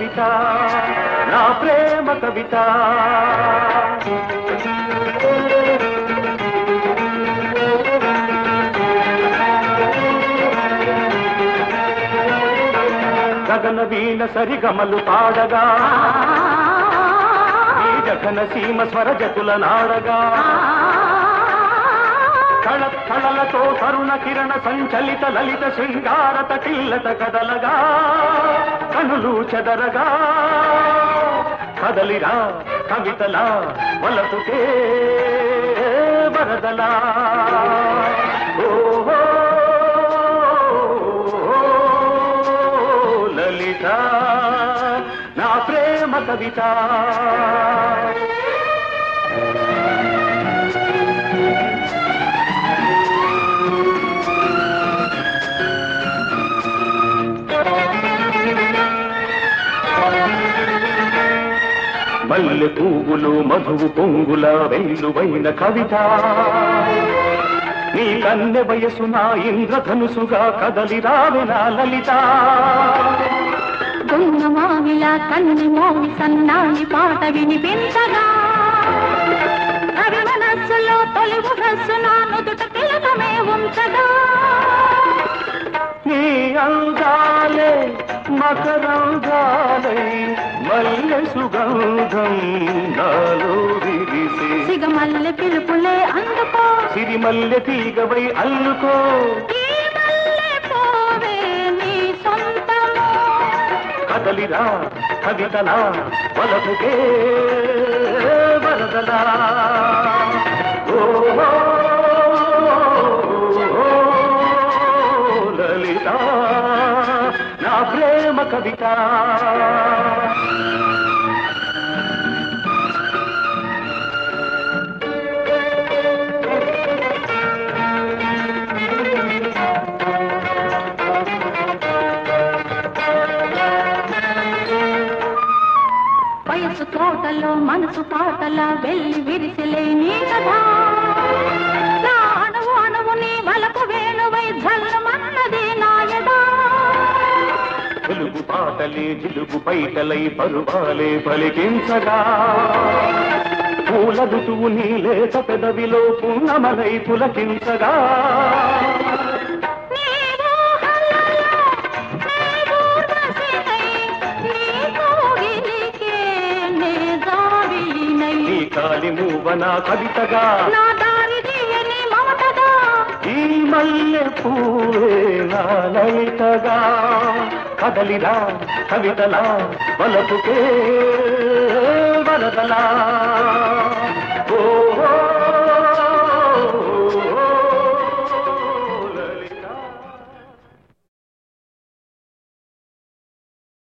కవిత నా ప్రేమ కవిత గగన వీణ సరిగమలు పాడగా ఈ జగన సీమ స్వరజతుల నాడగా కళ కళలతో తరుణ కిరణ సంచలిత లలిత శృంగార తటిల్లత కదలగా కనులు చెదరగా కదలిరా కవితలా వలపుకే వరదలా ఓహో లలిత నా ప్రేమ కవిత మల్లె పువ్వులు మధువు పొంగుల వెల్లువైన కవిత నీ కన్నె వయసు నా ఇంద్రధనుసుగా కదలి రావెనా లలిత దొంగ మావిల కన్ని మోవి సన్నాని పాట వినిపించగా కవి మనస్సులో తొలి ముఖస్సు నా నుదుట తిలకమే ఉంచగా నీ అందాలే మకరంగాలై మల్లె సుగంధం నాలో విరిసే సిగమల్లె పిలుపులే అందుకో సిరిమల్లె తీగవై అల్లుకో ఈ మల్లె పోవే నీ సొంతము కదలిరా కవితలా వలపుకే వరదలా ఓ లలిత నా ప్రేమ కవిత వయసు తోటలో మనసు పాటల వెళ్ళి విరిసిలే నీ కదా నా అణువు అణువు నీ వలకు వేణువై జల్లమన్నది నాయదా తెలుగు పాటలే జిలుగు పైటలై పరువాలే పలికించగా పూల ఋతువు నీ లేత పెదవిలో పున్నమలై పులకించగా నీ ఊహలలో నీ ఊర్వశినై, నీ కోగిలికే నే జాబిలినై. నీ కాలి మూవన కవితగా నా దారి తీయని మమతగా ఈ మల్లె పూవే నా లలితగా కదలిరా కవితలా వలపుకే వరదలా